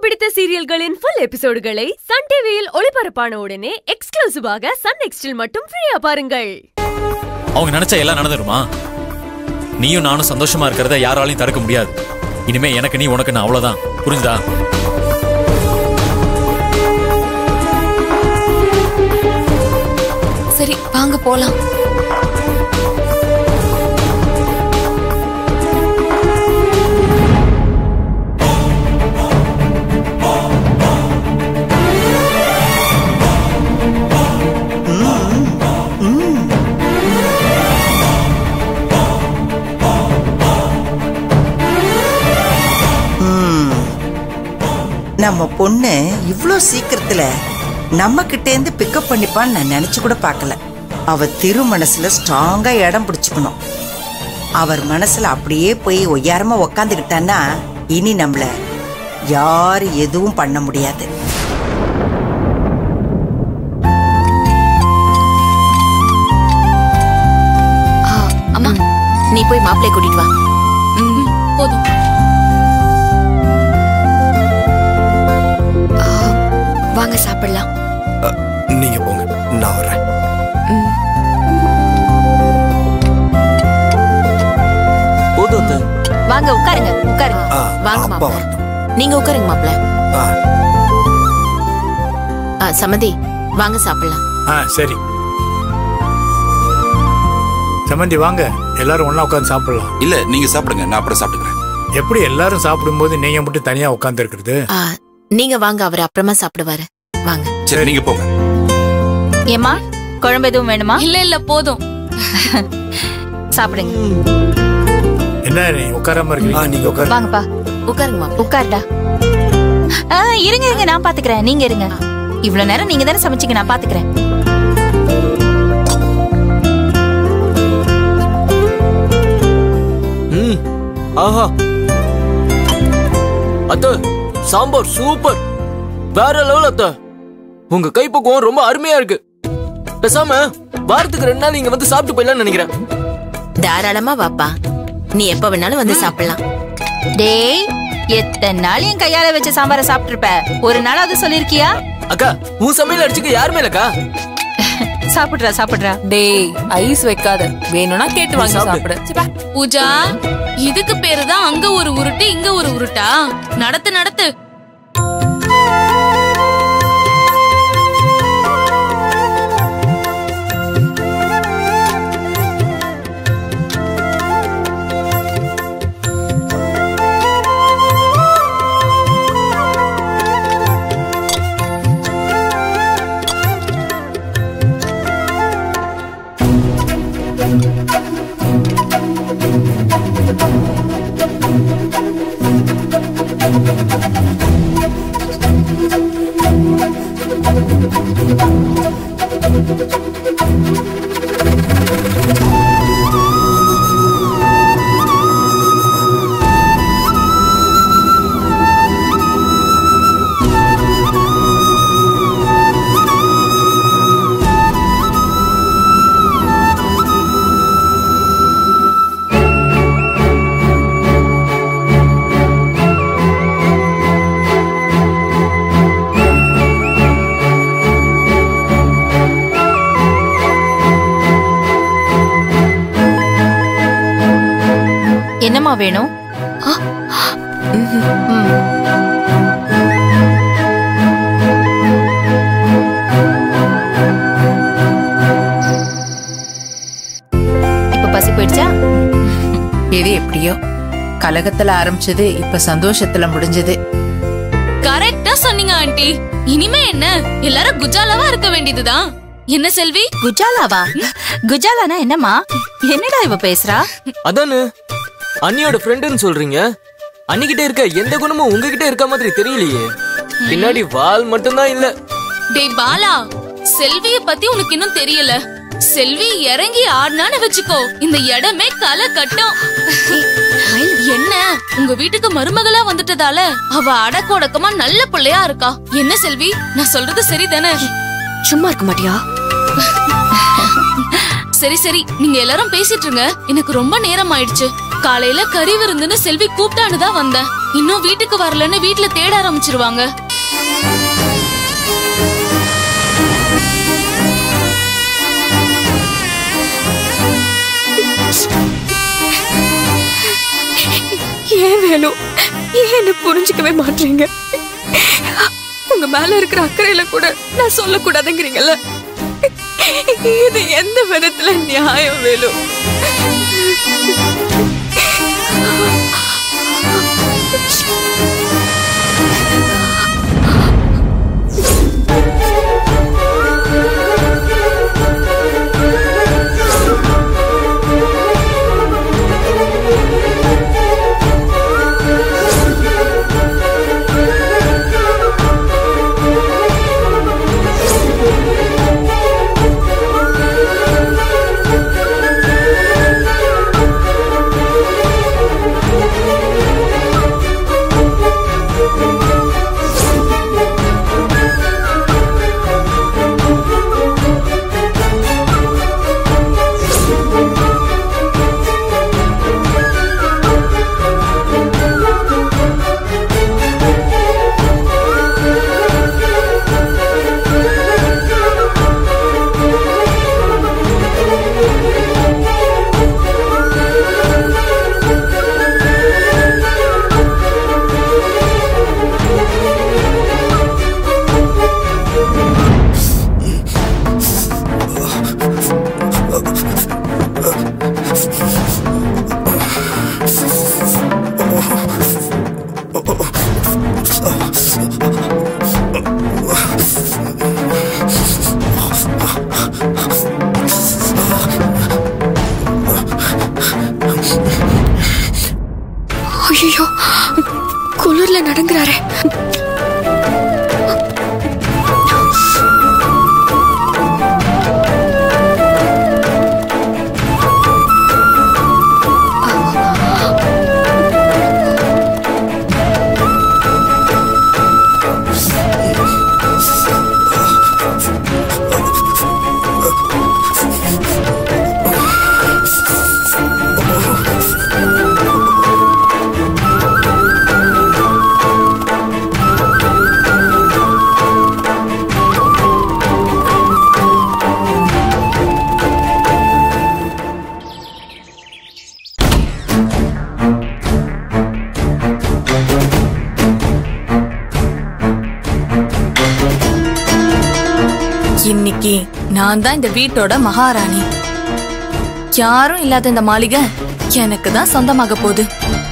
பிடித்த சீரியல்களின் full எபிசோடுகளை Sun டிவியில் ஒளிபரப்பான உடனே எக்ஸ்க்ளூசிவாக சன் நெக்ஸ்டில் மட்டும் ஃப்ரீயா பாருங்கள் அவங்க நினைச்சா எல்லாம் நடந்துருமா நீயும் நானும் சந்தோஷமா இருக்கிறத யாராலையும் தடுக்க முடியாது இனிமே எனக்கு நீ உனக்கு நான் அவ்வளவுதான் புரிஞ்சுதா சரி வாங்க போலாம் நம்ம பொண்ணு இவ்ளோ சீக்கிரத்துல நம்ம கிட்டேந்து பிக்கப் பண்ணிப்பான்னு நான் நினைச்சு கூட பார்க்கல அவ திரு மனசுல ஸ்ட்ராங்கா இடம் பிடிச்சுக்கணும் அவர் மனசுல அப்படியே போய் ஒய்யாரமா உக்காந்துக்கிட்டான்னா இனி நம்மள யாரு எதுவும் பண்ண முடியாது ஆ, அம்மா நீ போய் மாப்பிளைய கூட்டிட்டு வா ம், போதும் ஆ, வாங்க சாப்பிடலாம் நீங்க போங்க நான் வரேன் ம், போதும் அத்தை. வாங்க உட்காருங்க உட்காருங்க ஆ, வாங்க அப்பா மாப்பிள வரட்டும். நீங்க உட்காருங்க மாப்பிள ஆ, ஆ, சமந்தி வாங்க சாப்பிடலாம் ஆ சரி சமந்தி வாங்க எல்லாரும் ஒண்ணா உட்காந்து சாப்பிடலாம் இல்ல நீங்க சாப்பிடுங்க நான் அப்புறம் சாப்பிட்டுக்கிறேன் எப்படி எல்லாரும் சாப்பிடும்போது நீங்க மட்டும் தனியா உட்கார்ந்து இருக்கிறது ஆ, நீங்க வாங்க அவர் அப்புறமா சாப்பிடுவாரு வாங்க சரி நீங்க போங்க ஏமா குழம்பு எதுவும் வேணுமா இல்ல இல்ல போதும் சாப்பிடுங்க என்ன நீ உட்காராம ஆ, இருக்கீங்க நீங்க உட்காருங்க வாங்கப்பா உட்காருங்க மாப்பிள உட்காருடா ஆ, இருங்க இருங்க நான் பாத்துக்கிறேன் நீங்க இருங்க இவ்வளவு நேரம் நீங்க தானே சமைச்சீங்க நான் பாத்துக்கிறேன் ம் ஆஹா அத்த சாம்பார் சூப்பர் வேற லெவல் அத்த உங்க கைப்பக்குவம் ரொம்ப அருமையா இருக்கு பேசாம வாரத்துக்கு ரெண்டு நாள் நீங்க வந்து சாப்பிட்டு போயிடலாம்னு நினைக்கிறேன் தாராளமா வாப்பா நீ எப்ப வேணாலும் வந்து சாப்பிடலாம் டேய் எத்தனை நாள் என் கையால வச்ச சாம்பாரை சாப்பிட்டு இருப்ப ஒரு நாள் அது சொல்லிருக்கியா அக்கா உன் சமையல் அடிச்சுக்க யாருமே இல்லக்கா சாப்பிடுறா சாப்பிடுறா டேய் ஐஸ் வைக்காத வேணும்னா கேட்டு வாங்கி சாப்பிடு. சாப்பிடு பூஜா இதுக்கு பேரு தான் அங்க ஒரு உருட்டு இங்க ஒரு உருட்டா நடத்து நடத்து என்னம்மா வேணும் ம். இப்ப பசி போயிடுச்சா எது எப்படியோ கலகத்துல ஆரம்பிச்சது இப்ப சந்தோஷத்துல முடிஞ்சது கரெக்டா சொன்னீங்க ஆண்டி இனிமே என்ன எல்லாரும் குஜாலாவா இருக்க வேண்டியதுதான் என்ன செல்வி குஜாலாவா குஜாலானா என்னம்மா என்னடா இவ பேசுறா அதானு அண்ணியோட ஃப்ரெண்டுன்னு சொல்றீங்க அண்ணிக்கிட்ட இருக்க எந்த குணமும் உங்ககிட்ட இருக்க மாதிரி தெரியலையே பின்னாடி வால் மட்டும்தான் இல்ல டேய் பாலா செல்விய பத்தி உனக்கு இன்னும் தெரியல செல்வி இறங்கி ஆடினான்னு வச்சுக்கோ இந்த இடமே களை கட்டும் என்ன உங்க வீட்டுக்கு மருமகளா வந்துட்டதால அவ அடக்கொடக்கமா நல்ல பிள்ளையா இருக்கா என்ன செல்வி நான் சொல்றது சரிதானே சும்மா இருக்க மாட்டியா சரி சரி நீங்க எல்லாரும் பேசிட்டு இருங்க எனக்கு ரொம்ப நேரம் ஆயிடுச்சு காலையில கறி விருந்துன்னு செல்வி கூப்பிட்டான்னு தான் வந்தேன் இன்னும் வீட்டுக்கு வரலன்னு வீட்ல தேட ஆரம்பிச்சிருவாங்க ஏன் வேலு ஏன் என்ன புரிஞ்சுக்கவே மாட்டீங்க உங்க மேல இருக்கிற அக்கறையில கூட நான் சொல்லக்கூடாதுங்கிறீங்கல்ல இது எந்த விதத்துல நியாயம் வேலு ஐயோ குளிர்ல நடங்குறாரே இன்னைக்கு நான் தான் இந்த வீட்டோட மகாராணி யாரும் இல்லாத இந்த மாளிகை எனக்கு தான் சொந்தமாக போகுது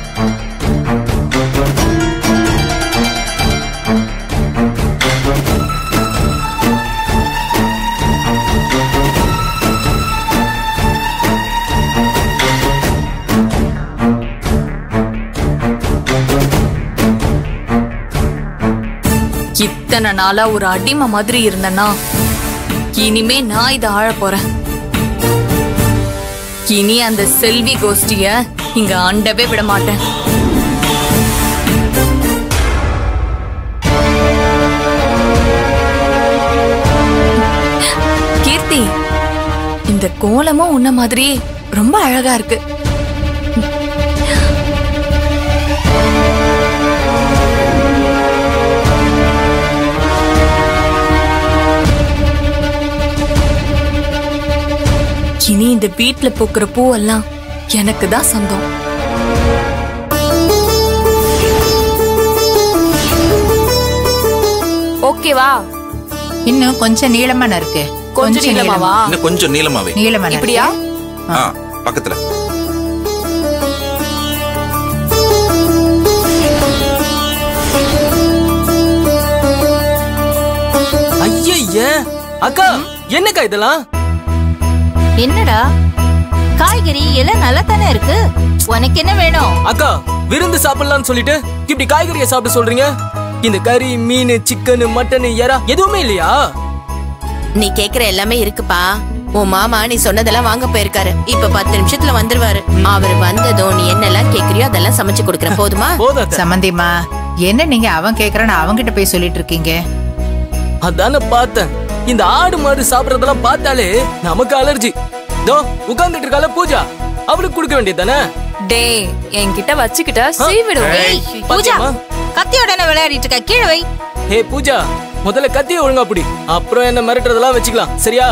இத்தனை நாளா ஒரு அடிமை மாதிரி இருந்தேன்னா இனிமே நான் இதை ஆழ போறேன் இனி அந்த செல்வி கோஷ்டிய இங்க ஆண்டவே விட மாட்டேன் கீர்த்தி இந்த கோலமும் உன்ன மாதிரியே ரொம்ப அழகா இருக்கு இனி இந்த வீட்ல பூக்கிற பூவெல்லாம் எனக்கு தான் சொந்தம் ஓகேவா இன்னும் கொஞ்சம் நீளமான இருக்கு கொஞ்சம் நீளமாவா இன்னும் கொஞ்சம் நீளமாவே நீளமான இப்படியா ஆ பக்கத்துல ஐயய்ய அக்கா என்னக்கா இதெல்லாம் என்னடா காய்கறி எல்லாம் நல்லா தானே இருக்கு உனக்கு என்ன வேணும் அக்கா விருந்து சாப்பிடலாம்னு சொல்லிட்டு இப்படி காய்கறியை சாப்பிட சொல்றீங்க இந்த கறி மீன் சிக்கன் மட்டன் எறா எதுவுமே இல்லையா நீ கேக்குற எல்லாமே இருக்குப்பா உன் மாமா நீ சொன்னதெல்லாம் வாங்க போயிருக்காரு இப்ப பத்து நிமிஷத்துல வந்துருவாரு அவர் வந்ததும் நீ என்னெல்லாம் கேக்குறியோ அதெல்லாம் சமைச்சு கொடுக்கறேன் போதுமா போதும் அத்தை. சம்மந்திமா என்ன நீங்க அவன் கேக்குறான்னு அவன்கிட்ட போய் சொல்லிட்டு இருக்கீங்க அதானே பார்த்தேன் இந்த ஆடு மாடு சாப்பிடறதெல்லாம் பார்த்தாலே நமக்கு அலர்ஜி தோ உட்கார்ந்துட்டு இருக்கால பூஜா அவளுக்கு கொடுக்க வேண்டியதானே டேய் என்கிட்ட வச்சுக்கிட்ட சீவிடுவேன் ஏய், பூஜா பாத்தியாம்மா? கத்தியோட என்ன விளையாடிட்டு இருக்க கீழே வை ஹே பூஜா முதல்ல கத்திய ஒழுங்கா புடி அப்புறம் என்ன மிரட்டுறதெல்லாம் வச்சுக்கலாம் சரியா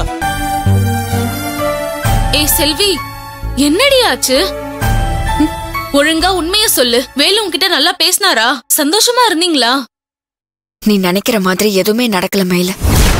ஏய் செல்வி என்னடி ஆச்சு ம், ஒழுங்கா உண்மைய சொல்லு வேலு உன்கிட்ட நல்லா பேசினாரா சந்தோஷமா இருந்தீங்களா நீ நினைக்கிற மாதிரி எதுவுமே நடக்கல மயில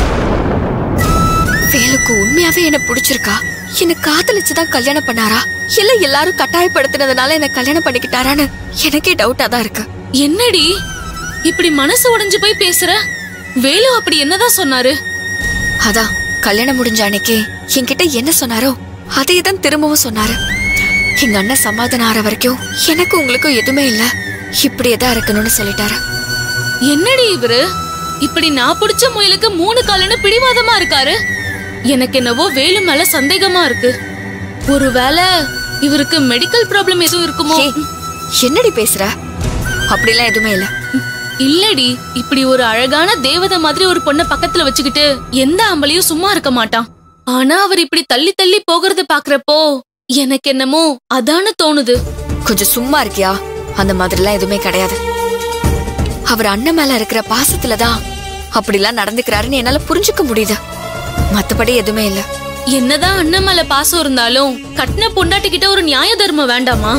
வேலுக்கு உண்மையாவே என்ன பிடிச்சிருக்கா என்ன காதலிச்சுதான் கல்யாணம் பண்ணாரா இல்ல எல்லாரும் கட்டாயப்படுத்தினதுனால என்ன கல்யாணம் பண்ணிக்கிட்டாரான்னு எனக்கே டவுட்டா தான் இருக்கு என்னடி இப்படி மனசு உடைஞ்சு போய் பேசுற வேலு அப்படி என்னதான் சொன்னாரு அதான் கல்யாணம் முடிஞ்ச அன்னைக்கு என்கிட்ட என்ன சொன்னாரோ அதே தான் திரும்பவும் சொன்னாரு எங்க அண்ணன் சமாதானம் ஆற வரைக்கும் எனக்கு உங்களுக்கும் எதுவுமே இல்ல இப்படியே தான் இருக்கணும்னு சொல்லிட்டாரு என்னடி இவரு இப்படி நான் பிடிச்ச முயலுக்கு மூணு காலுன்னு பிடிவாதமா இருக்காரு எனக்கு என்னவோ வேலு மேல சந்தேகமா இருக்கு ஒருவேளை இவருக்கு மெடிக்கல் ப்ராப்ளம் எதுவும் இருக்குமோ ஏய், என்னடி பேசுற அப்படிலாம் எதுவுமே இல்ல இல்லடி இப்படி ஒரு அழகான தேவதை மாதிரி ஒரு பொண்ண பக்கத்துல வச்சுக்கிட்டு எந்த ஆம்பளையும் சும்மா இருக்க மாட்டான் ஆனா அவர் இப்படி தள்ளி தள்ளி போகிறத பாக்குறப்போ எனக்கு என்னமோ அதான்னு தோணுது கொஞ்சம் சும்மா இருக்கியா அந்த மாதிரிலாம் எதுவுமே கிடையாது அவர் அண்ணன் மேல இருக்கிற பாசத்துல தான் அப்படிலாம் நடந்துக்கிறாருன்னு என்னால புரிஞ்சுக்க முடியுது மத்தபடி எதுவுமே இல்ல என்னதான் அண்ணன் மேல பாசம் இருந்தாலும் கட்டின பொண்டாட்டி கிட்ட ஒரு நியாய தர்மம் வேண்டாமா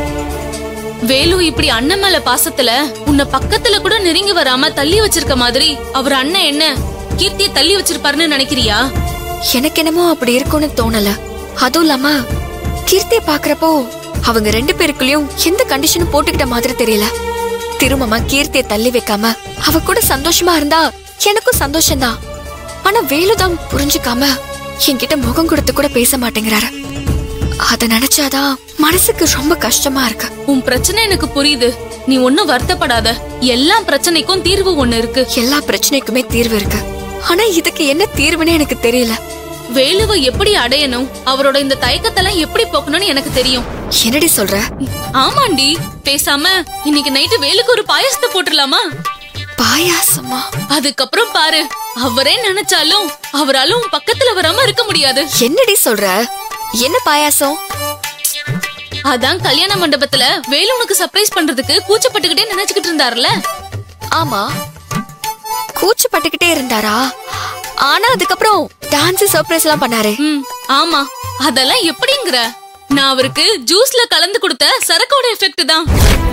வேலு இப்படி அண்ணன் மேல பாசத்துல உன்னை பக்கத்துல கூட நெருங்கி வராம தள்ளி வச்சிருக்க மாதிரி அவர் அண்ணன் என்ன கீர்த்திய தள்ளி வச்சிருப்பாருன்னு நினைக்கிறியா எனக்கு என்னமோ அப்படி இருக்கும்னு தோணல அதுவும் இல்லாம கீர்த்திய பாக்குறப்போ அவங்க ரெண்டு பேருக்குள்ளயும் எந்த கண்டிஷனும் போட்டுக்கிட்ட மாதிரி தெரியல திரும்பமா கீர்த்திய தள்ளி வைக்காம அவ கூட சந்தோஷமா இருந்தா எனக்கும் சந்தோஷம்தான் ஆனா வேலுதான் புரிஞ்சுக்காம என்கிட்ட முகம் கொடுத்து கூட பேச மாட்டேங்கிறாரு அத நினைச்சாதான் மனசுக்கு ரொம்ப கஷ்டமா இருக்கு உன் பிரச்சனை எனக்கு புரியுது நீ ஒன்னும் வருத்தப்படாத எல்லா பிரச்சனைக்கும் தீர்வு ஒண்ணு இருக்கு எல்லா பிரச்சனைக்குமே தீர்வு இருக்கு ஆனா இதுக்கு என்ன தீர்வுன்னு எனக்கு தெரியல வேலுவை எப்படி அடையணும் அவரோட இந்த தயக்கத்தெல்லாம் எப்படி போக்கணும்னு எனக்கு தெரியும் என்னடி சொல்ற ஆமாண்டி பேசாம இன்னைக்கு நைட்டு வேலுக்கு ஒரு பாயாசத்தை போட்டுடலாமா பாயாசமா அதுக்கப்புறம் பாரு அவரே நினைச்சாலும் அவராலும் உன் பக்கத்துல வராம இருக்க முடியாது என்னடி சொல்ற என்ன பாயாசம் அதான் கல்யாண மண்டபத்துல வேலு உனக்கு சர்ப்ரைஸ் பண்றதுக்கு கூச்சப்பட்டுக்கிட்டே நினைச்சுக்கிட்டு இருந்தாருல ஆமா கூச்சப்பட்டுக்கிட்டே இருந்தாரா ஆனா அதுக்கப்புறம் டான்ஸ் சர்ப்ரைஸ் எல்லாம் பண்ணாரு ம் ஆமா அதெல்லாம் எப்படிங்கிற நான் அவருக்கு ஜூஸ்ல கலந்து கொடுத்த சரக்கோட எஃபெக்ட் தான்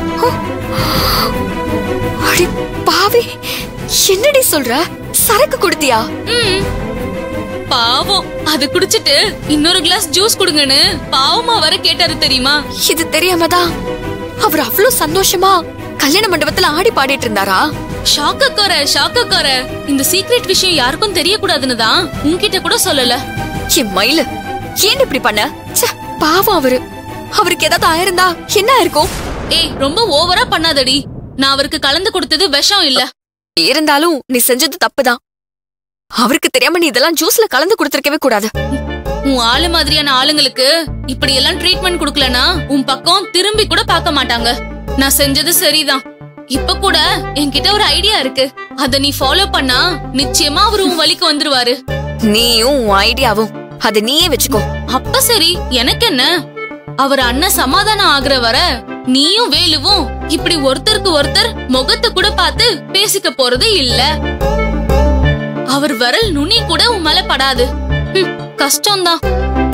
அடி பாவி என்னடி சொல்ற சரக்கு கொடுத்தியா ம். பாவம் அது குடிச்சிட்டு இன்னொரு கிளாஸ் ஜூஸ் கொடுங்கன்னு பாவமா வர கேட்டாரு தெரியுமா இது தெரியாம தான் அவர் அவ்வளவு சந்தோஷமா கல்யாண மண்டபத்துல ஆடி பாடிட்டு இருந்தாரா ஷாக்க கோர ஷாக்க கோர இந்த சீக்ரெட் விஷயம் யாருக்கும் தெரியக்கூடாதுன்னு தான் உன்கிட்ட கூட சொல்லல என் மயிலு ஏன் இப்படி பண்ண ச்சே, பாவம் அவரு அவருக்கு ஏதாவது ஆயிருந்தா என்ன இருக்கும் ஏய் ரொம்ப ஓவரா பண்ணாதடி நான் அவருக்கு கலந்து கொடுத்தது விஷம் இல்ல இருந்தாலும் நீ செஞ்சது தப்புதான் அவருக்கு தெரியாம நீ இதெல்லாம் ஜூஸ்ல கலந்து கொடுத்திருக்கவே கூடாது உன் ஆளு மாதிரியான ஆளுங்களுக்கு இப்படி எல்லாம் ட்ரீட்மெண்ட் கொடுக்கலனா உன் பக்கம் திரும்பி கூட பார்க்க மாட்டாங்க நான் செஞ்சது சரிதான் இப்ப கூட என்கிட்ட ஒரு ஐடியா இருக்கு அத நீ ஃபாலோ பண்ணா நிச்சயமா அவரு உன் வழிக்கு வந்துருவாரு நீயும் உன் ஐடியாவும் அதை நீயே வச்சுக்கோ அப்ப சரி எனக்கு என்ன அவர் அண்ணன் சமாதானம் ஆகுற வர நீயும் வேலுவும் இப்படி ஒருத்தருக்கு ஒருத்தர் முகத்தை கூட பார்த்து பேசிக்க போறது இல்ல அவர் விரல் நுனி கூட உன் மேல படாது ஹம், கஷ்டம்தான்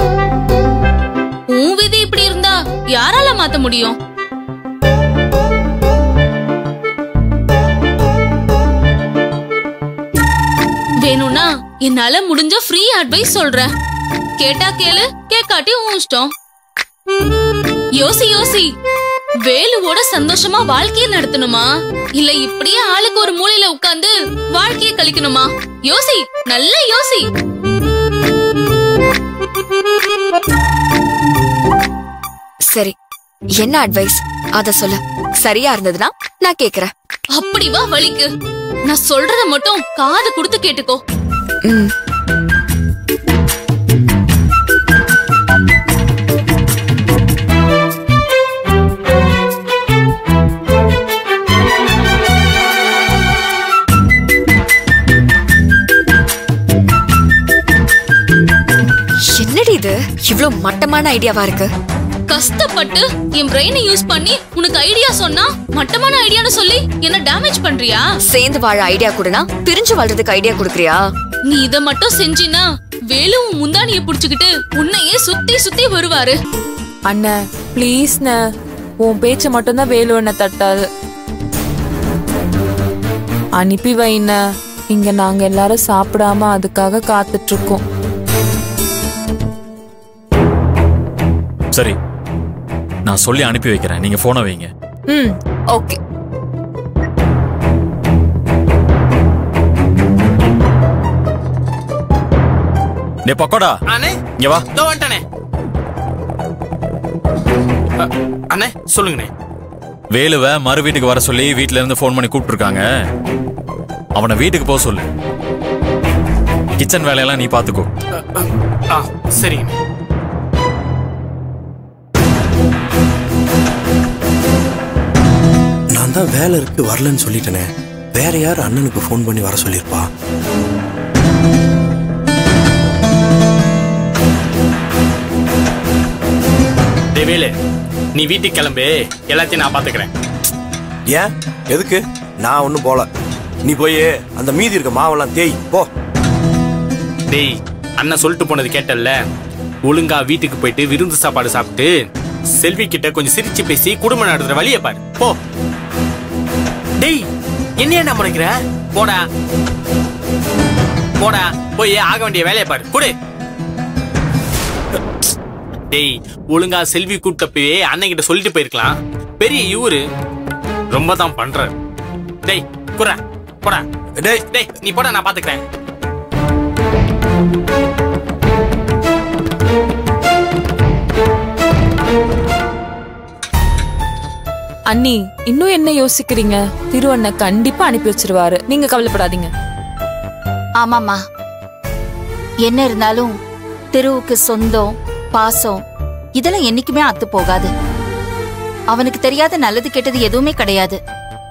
உன் விதி இப்படி இருந்தா யாரால மாத்த முடியும் வேணும்னா என்னால முடிஞ்ச ஃப்ரீ அட்வைஸ் சொல்றேன் கேட்டா கேளு கேட்காட்டி உன் இஷ்டம் யோசி யோசி வேலுவோட சந்தோஷமா வாழ்க்கைய நடத்தணுமா இல்ல இப்படியே ஆளுக்கு ஒரு மூலையில உட்கார்ந்து வாழ்க்கைய கழிக்கணுமா யோசி நல்லா யோசி சரி என்ன அட்வைஸ் அத சொல்லு சரியா இருந்ததுன்னா நான் கேக்குறேன் அப்படி வா வலிக்கு நான் சொல்றத மட்டும் காது கொடுத்து கேட்டுக்கோ ம் என்னடி இது இவ்ளோ மட்டமான ஐடியாவா இருக்கு கஷ்டப்பட்டு என் பிரெயினை யூஸ் பண்ணி உனக்கு ஐடியா சொன்னா மட்டமான ஐடியான்னு சொல்லி என்ன டேமேஜ் பண்றியா சேர்ந்து வாழ ஐடியா கொடுனா பிரிஞ்சு வாழ்றதுக்கு ஐடியா கொடுக்குறியா நீ இத மட்டும் செஞ்சினா வேலு உன் முந்தானிய புடிச்சுக்கிட்டு உன்னையே சுத்தி சுத்தி வருவாரு அண்ணா ப்ளீஸ்ண்ண உன் பேச்ச மட்டும்தான் வேலு அண்ணா தட்டாது அனுப்பி வைண்ண இங்க நாங்க எல்லாரும் சாப்பிடாம அதுக்காக காத்துட்டு இருக்கோம் சரி நான் சொல்லி அனுப்பி வைக்கிறேன் நீங்க போனை வைங்க ம் ஓகே டே பக்கோடா அண்ணே இங்க வா இதோ வந்துட்டேனே அ, அண்ணே சொல்லுங்கண்ணே வேலுவை மறு வீட்டுக்கு வர சொல்லி வீட்ல இருந்து ஃபோன் பண்ணி கூப்பிட்டுருக்காங்க அவனை வீட்டுக்கு போக சொல்லு கிச்சன் வேலையெல்லாம் நீ பாத்துக்கோ அ, அ, ஆ சரிங்க நான் தான் வேலை இருக்கு வரலன்னு சொல்லிட்டேனே வேற யார் அண்ணனுக்கு ஃபோன் பண்ணி வர சொல்லியிருப்பா டேய் வேலு நீ வீட்டுக்கு கிளம்பு எல்லாத்தையும் நான் பாத்துக்கிறேன் ஏன் எதுக்கு நான் ஒன்றும் போல நீ போய் அந்த மீதி இருக்க மாவெல்லாம் தேய் போ டேய் அண்ணன் சொல்லிட்டு போனது கேட்டல்ல ஒழுங்கா வீட்டுக்கு போயிட்டு விருந்து சாப்பாடு சாப்பிட்டு செல்வி கிட்ட கொஞ்சம் சிரிச்சு பேசி குடும்பம் நடத்துற வழியை பாரு போ டேய் என்ன என்ன முறைக்கிற போடா போடா போய் ஆக வேண்டிய வேலையை பாரு குடு டேய் ஒழுங்கா செல்வி கூட்டப்பவே அண்ணன் கிட்ட சொல்லிட்டு போயிருக்கலாம் பெரிய இவரு ரொம்ப தான் பண்ற டேய் குற போடா டேய் டேய் நீ போடா நான் பாத்துக்கிறேன் அண்ணி இன்னும் என்ன யோசிக்கிறீங்க திரு அண்ணன் கண்டிப்பா அனுப்பி வச்சிருவாரு நீங்க கவலைப்படாதீங்க ஆமாம்மா என்ன இருந்தாலும் திருவுக்கு சொந்தம் பாசம் இதெல்லாம் என்னைக்குமே அத்து போகாது அவனுக்கு தெரியாத நல்லது கெட்டது எதுவுமே கிடையாது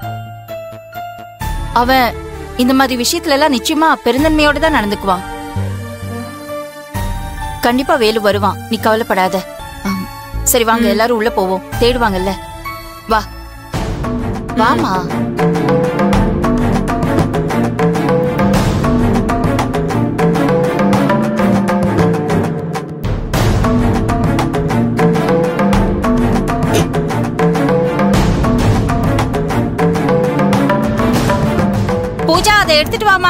அவன் இந்த மாதிரி விஷயத்துல எல்லாம் நிச்சயமா பெருந்தன்மையோட தான் நடந்துக்குவான் கண்டிப்பா வேலு வருவான் நீ கவலைப்படாத ஆம். சரி வாங்க எல்லாரும் உள்ள போவோம் தேடுவாங்கல்ல வா வாமா பூஜா அதை எடுத்துட்டு வாமா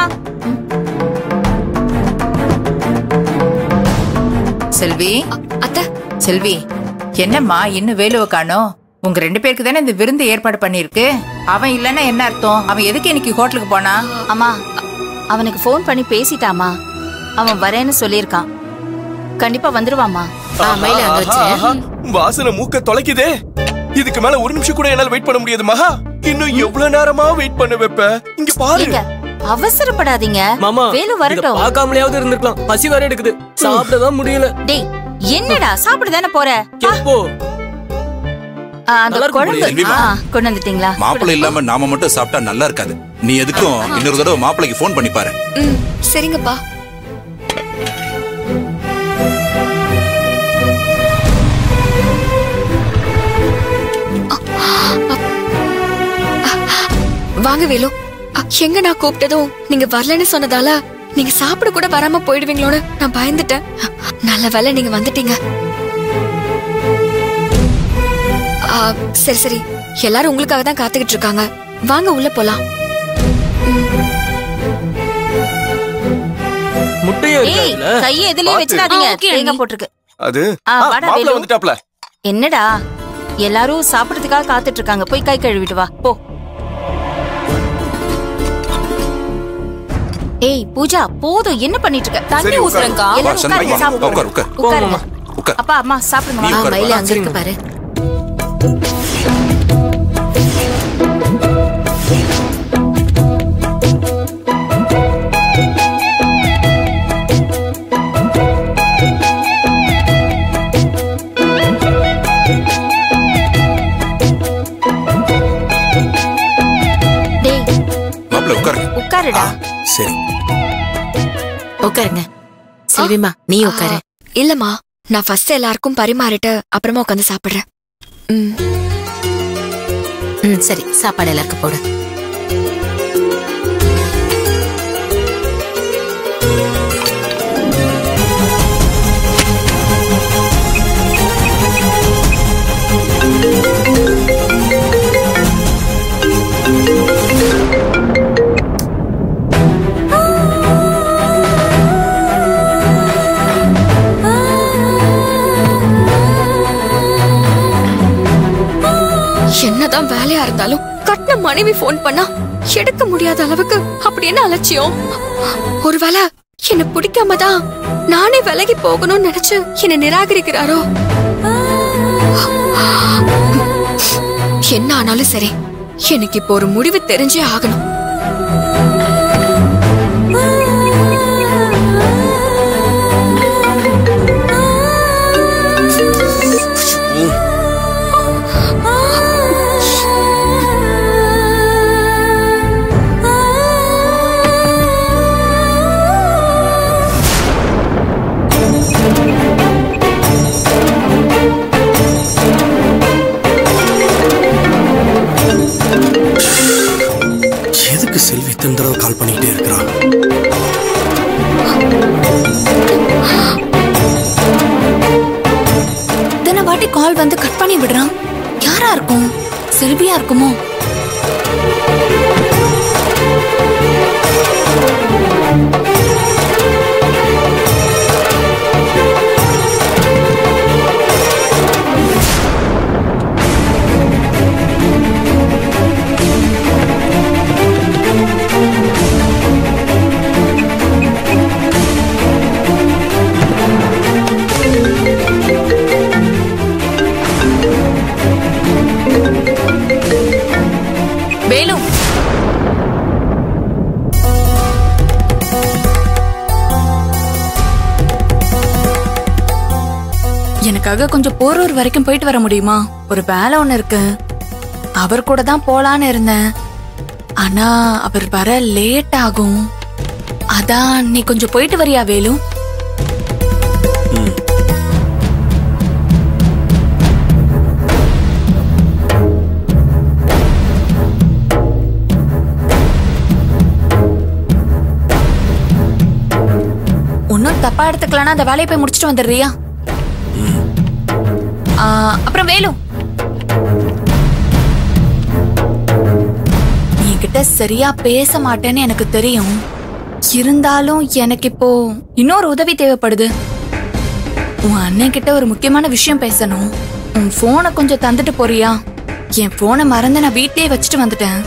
செல்வி அத்தை செல்வி என்னம்மா இன்னும் வேலுவை காணோம் உங்க ரெண்டு பேருக்கு தானே இந்த விருந்து ஏற்பாடு பண்ணிருக்கு அவன் இல்லைன்னா என்ன அர்த்தம் அவன் எதுக்கு இன்னைக்கு ஹோட்டலுக்கு போனா அம்மா அவனுக்கு ஃபோன் பண்ணி பேசிட்டாமா அவன் வரேன்னு சொல்லியிருக்கான் கண்டிப்பா வந்துருவாமா மயில அங்க வச்சிரு. ஆஹா, வாசனை மூக்க தொலைக்குதே இதுக்கு மேல ஒரு நிமிஷம் கூட என்னால வெயிட் பண்ண முடியாது மகா இன்னும் எவ்வளவு நேரமா வெயிட் பண்ண வைப்ப இங்க பாரு ஏங்க, அவசரப்படாதீங்க மாமா வேலு இத வரட்டும் பார்க்காமலேயாவது இருந்திருக்கலாம் பசி வேற எடுக்குது சாப்பிடதான் முடியல டேய் என்னடா சாப்பிட தானே போற எப்போ ஆ, அந்த நல்லா இருக்கும் குழம்பு செல்விமா. ஆ, கொண்டு வந்துட்டீங்களா மாப்பிள்ளை இல்லாம நாம மட்டும் சாப்பிட்டா நல்லா இருக்காது நீ எதுக்கும் இன்னொரு தடவை மாப்பிள்ளைக்கு ஃபோன் பண்ணி பாரு ம் சரிங்கப்பா வாங்க வேலு அ, எங்க நான் கூப்பிட்டதும் நீங்க வரலன்னு சொன்னதால நீங்க சாப்பிட கூட வராம போயிடுவீங்களோன்னு நான் பயந்துட்டேன் நல்ல வேளை நீங்க வந்துட்டீங்க ஆ, சரி சரி எல்லாரும் உங்களுக்காக தான் காத்துக்கிட்டு இருக்காங்க வாங்க உள்ள போலாம் முட்டையும் இருக்கா ஏய் இதுல? கையை எதுலயும் பாத்து. வச்சிடாதீங்க ஆ, okay, தேங்காய் அண்ணி. போட்டிருக்கு அது ஆ, ஆ, வாடா, மாப்பிள்ளை வேலு. வந்துட்டாப்ல என்னடா எல்லாரும் சாப்பிடறதுக்காக காத்துட்டு இருக்காங்க போய் கை கழுவிட்டு வா போ ஏய் பூஜா போதும் என்ன பண்ணிட்டு இருக்க தண்ணி சரி, உட்காரு. ஊத்துறேங்க்கா வா, எல்லாரும் சண்முகா, உட்காருங்க வா, சாப்பிடுங்க உட்காரு, உட்காரு. உட்காருங்க உட்கார் அப்பா அம்மா சாப்பிடுங்க நீ வாங்க. ஆ உட்காரு. மயில அங்க இருக்கு பாரு டேய் மாப்பிள்ளை உட்காருங்க உட்காருடா சரி உட்காருங்க செல்விமா நீ உட்காரு இல்லம்மா நான் ஃபர்ஸ்ட் எல்லாருக்கும் பரிமாறிட்டு அப்புறமா உட்காந்து சாப்பிடுறேன் ம் ம் சரி சாப்பாடு எல்லாருக்கும் போடு என்னதான் வேலையா இருந்தாலும் கட்டின மனைவி ஃபோன் பண்ணா எடுக்க முடியாத அளவுக்கு அப்படி என்ன அலட்சியம் ஒருவேளை என்ன பிடிக்காம தான் நானே விலகி போகணும்னு நினைச்சு என்ன நிராகரிக்கிறாரோ என்ன ஆனாலும் சரி எனக்கு இப்போ ஒரு முடிவு தெரிஞ்சே ஆகணும் எதுக்கு செல்வி இத்தனை தடவை கால் பண்ணிக்கிட்டே இருக்கிறான் இத்தனை வாட்டி கால் வந்து கட் பண்ணி விடுறான் யாரா இருக்கும் செல்வியா இருக்குமோ வேலு எனக்காக கொஞ்சம் போரூர் வரைக்கும் போயிட்டு வர முடியுமா ஒரு வேலை ஒண்ணு இருக்கு அவர் கூட தான் போலான்னு இருந்தேன் ஆனா அவர் வர லேட் ஆகும் அதான் நீ கொஞ்சம் போயிட்டு வரியா வேலு ஒன்னும் தப்பா எடுத்துக்கலனா அந்த வேலையை போய் முடிச்சிட்டு வந்துடுறியா ஆ, அப்புறம் வேலு நீ என்கிட்ட சரியா பேச மாட்டேன்னு எனக்கு தெரியும் இருந்தாலும் எனக்கு இப்போ இன்னொரு உதவி தேவைப்படுது உன் அண்ணன் கிட்ட ஒரு முக்கியமான விஷயம் பேசணும் உன் போனை கொஞ்சம் தந்துட்டு போறியா என் போனை மறந்து நான் வீட்லயே வச்சுட்டு வந்துட்டேன்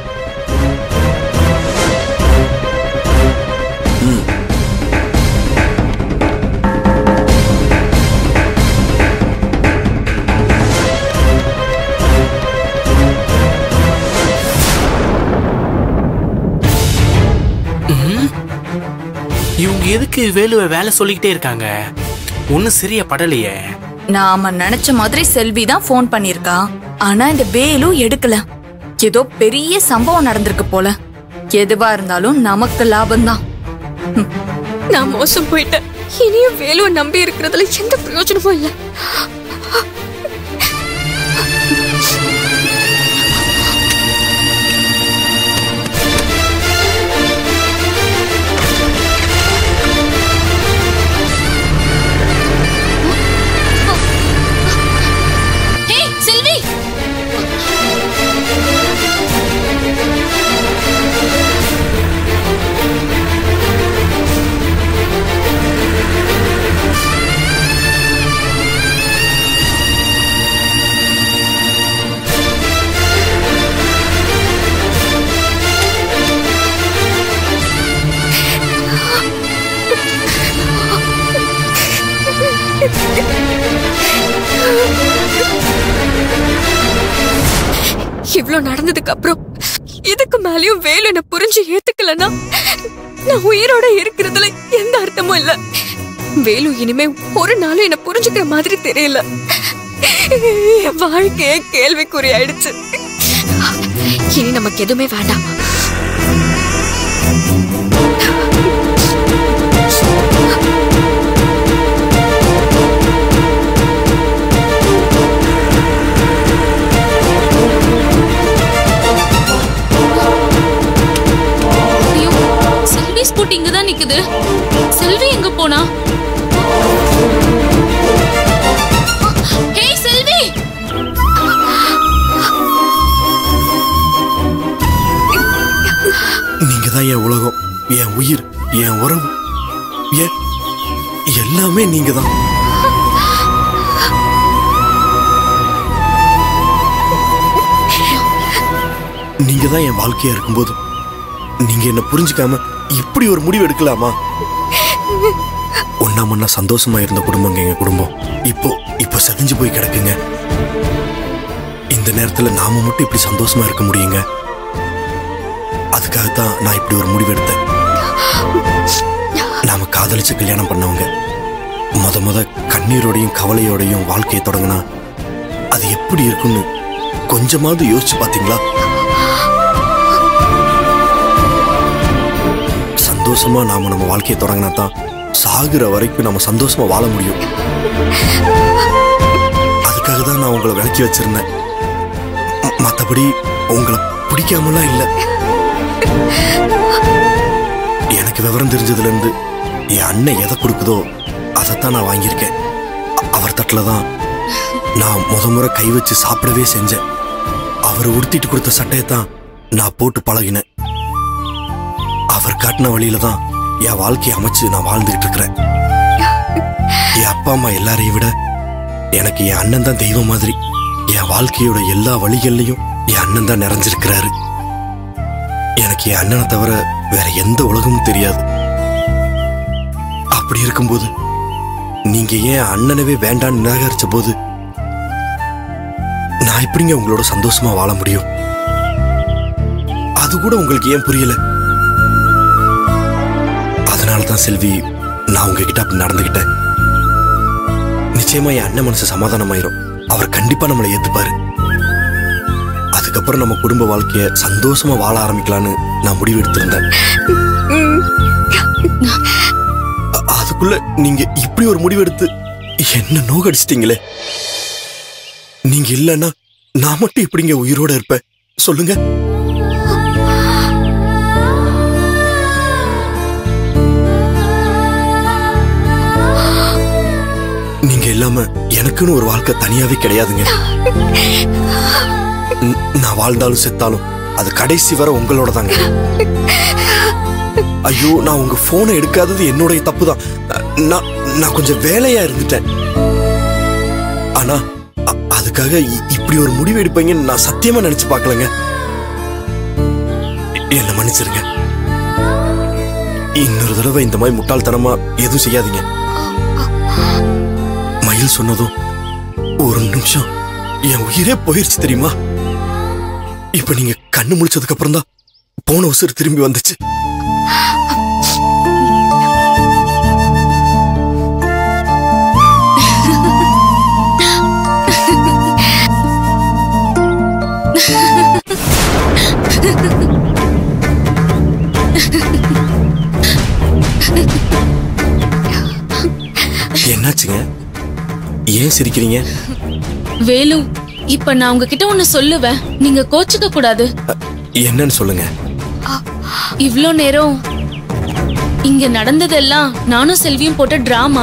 இவங்க எதுக்கு வேலுவை வேலை சொல்லிக்கிட்டே இருக்காங்க ஒன்னும் சரியா படலையே நாம நினைச்ச மாதிரி செல்வி தான் ஃபோன் பண்ணிருக்கா ஆனா இந்த வேலு எடுக்கல ஏதோ பெரிய சம்பவம் நடந்திருக்கு போல எதுவா இருந்தாலும் நமக்கு லாபம்தான் நான் மோசம் போயிட்டேன் இனியும் வேலுவை நம்பி இருக்கிறதுல எந்த பிரயோஜனமும் இல்ல ஹே செல்வி இவ்ளோ நடந்ததுக்கு அப்புறம் இதுக்கு மேலயும் வேலு என்ன புரிஞ்சு ஏத்துக்கலன்னா நான் உயிரோட இருக்கிறதுல எந்த அர்த்தமும் இல்ல வேலு இனிமே ஒரு நாளும் என்ன புரிஞ்சுக்கிற மாதிரி தெரியல என் வாழ்க்கையே கேள்விக்குறி ஆயிடுச்சு இனி நமக்கு எதுவுமே வேண்டாம் கேக்குது செல்வி எங்க போனா ஹே செல்வி நீங்க தான் என் உலகம் என் உயிர் என் உறவு என் எல்லாமே நீங்க தான் நீங்க தான் என் வாழ்க்கையா இருக்கும்போது நீங்க என்ன புரிஞ்சுக்காம இப்படி ஒரு முடிவு எடுக்கலாமா ஒன்னா மண்ணா சந்தோஷமா இருந்த குடும்பங்க எங்க குடும்பம் இப்போ இப்போ செதிஞ்சு போய் கிடக்குங்க இந்த நேரத்துல நாம மட்டும் இப்படி சந்தோஷமா இருக்க முடியுங்க அதுக்காகத்தான் நான் இப்படி ஒரு முடிவு எடுத்தேன் நாம காதலிச்சு கல்யாணம் பண்ணவங்க முத முத கண்ணீரோடையும் கவலையோடையும் வாழ்க்கையை தொடங்கினா அது எப்படி இருக்குன்னு கொஞ்சமாவது யோசிச்சு பாத்தீங்களா சந்தோஷமா நாம நம்ம வாழ்க்கையை தொடங்கினா தான் சாகுற வரைக்கும் நம்ம சந்தோஷமா வாழ முடியும் அதுக்காக தான் நான் உங்களை விலக்கி வச்சிருந்தேன் ம- மத்தபடி உங்களை பிடிக்காமலாம் இல்லை எனக்கு விவரம் தெரிஞ்சதுல இருந்து என் அண்ணன் எதை கொடுக்குதோ அதைத்தான் நான் வாங்கியிருக்கேன் அ- அவர் தட்டில் தான் நான் முத முறை கை வச்சு சாப்பிடவே செஞ்சேன் அவர் உடுத்திட்டு கொடுத்த சட்டையை தான் நான் போட்டு பழகினேன் அவர் காட்டின வழியில தான் என் வாழ்க்கையை அமைச்சு நான் வாழ்ந்துகிட்டு இருக்கிறேன் என் அப்பா அம்மா எல்லாரையும் விட எனக்கு என் அண்ணன் தான் தெய்வம் மாதிரி என் வாழ்க்கையோட எல்லா வழிகள்லையும் என் அண்ணன் தான் நிறைஞ்சிருக்கிறாரு எனக்கு என் அண்ணனை தவிர வேற எந்த உலகமும் தெரியாது அப்படி இருக்கும்போது நீங்க ஏன் அண்ணனவே வேண்டான்னு நிராகரிச்ச போது நான் எப்படிங்க உங்களோட சந்தோஷமா வாழ முடியும் அது கூட உங்களுக்கு ஏன் புரியல அதனால தான் செல்வி நான் உங்ககிட்ட அப்படி நடந்துகிட்டேன் நிச்சயமா என் அண்ணன் மனசு சமாதானமாயிரும் அவர் கண்டிப்பா நம்மளை ஏத்துப்பாரு அதுக்கப்புறம் நம்ம குடும்ப வாழ்க்கைய சந்தோஷமா வாழ ஆரம்பிக்கலான்னு நான் முடிவு எடுத்திருந்தேன் அ- அதுக்குள்ள நீங்க இப்படி ஒரு முடிவு எடுத்து என்ன நோகடிச்சிட்டீங்களே நீங்க இல்லைன்னா நான் மட்டும் எப்படிங்க உயிரோட இருப்பேன் சொல்லுங்க நீங்க இல்லாம எனக்குன்னு ஒரு வாழ்க்கை தனியாவே கிடையாதுங்க ந- நான் வாழ்ந்தாலும் செத்தாலும் அது கடைசி வரை உங்களோட தாங்க ஐயோ நான் உங்க போனை எடுக்காதது என்னுடைய தப்பு தான் நான் நான் கொஞ்சம் வேலையா இருந்துட்டேன் ஆனா அ- அதுக்காக இ- இப்படி ஒரு முடிவு எடுப்பீங்கன்னு நான் சத்தியமா நினைச்சு பார்க்கலங்க எ- என்னை மன்னிச்சிருங்க இன்னொரு தடவை இந்த மாதிரி முட்டாள்தனமா எதுவும் செய்யாதீங்க மயில் சொன்னதும் ஒரு நிமிஷம் என் உயிரே போயிருச்சு தெரியுமா இப்ப நீங்க கண்ணு முழிச்சதுக்கு அப்புறம் தான் போன உசுறு திரும்பி வந்துச்சு என்னாச்சுங்க ஏன் சிரிக்கிறீங்க வேலு இப்ப நான் உங்ககிட்ட ஒண்ணு சொல்லுவேன் நீங்க கோச்சுக்க கூடாது என்னன்னு சொல்லுங்க இவ்ளோ நேரம் இங்க நடந்ததெல்லாம் நானும் செல்வியும் போட்ட டிராமா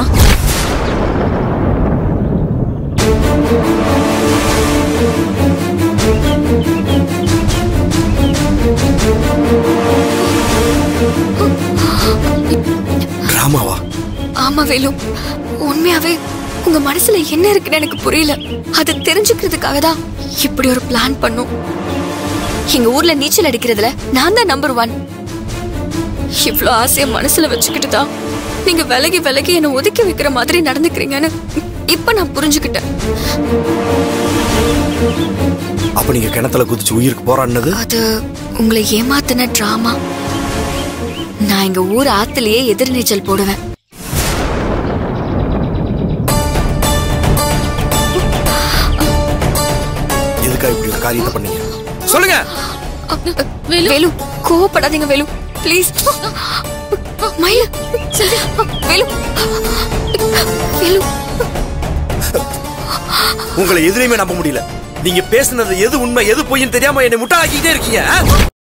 டிராமாவா ஆமா வேலு உண்மையாவே உங்க மனசுல என்ன இருக்குன்னு எனக்கு புரியல அதை தெரிஞ்சுக்கிறதுக்காக தான் இப்படி ஒரு பிளான் பண்ணோம் எங்க ஊர்ல நீச்சல் அடிக்கிறதுல நான் தான் நம்பர் ஒன் இவ்ளோ ஆசைய மனசுல வச்சுக்கிட்டு தான் நீங்க விலகி விலகி என்னை ஒதுக்கி வைக்கிற மாதிரி நடந்துக்கிறீங்கன்னு இப்ப நான் புரிஞ்சுக்கிட்டேன் அப்ப நீங்க கிணத்துல குதிச்சு உயிருக்கு போராடினது அது உங்களை ஏமாத்தின டிராமா நான் எங்க ஊர் ஆத்துலயே எதிர்நீச்சல் போடுவேன் எதுக்கா இப்படி ஒரு காரியத்தை பண்ணீங்க சொல்லுங்க வேலு கோவப்படாதீங்க வேலு ப்ளீஸ் மயில் செல்வி வேலு வேலு உங்களை எதுலையுமே நம்ப முடியல நீங்க பேசுனது எது உண்மை எது பொய்ன்னு தெரியாம என்னை முட்டாளாக்கிட்டே இருக்கீங்க ஆ?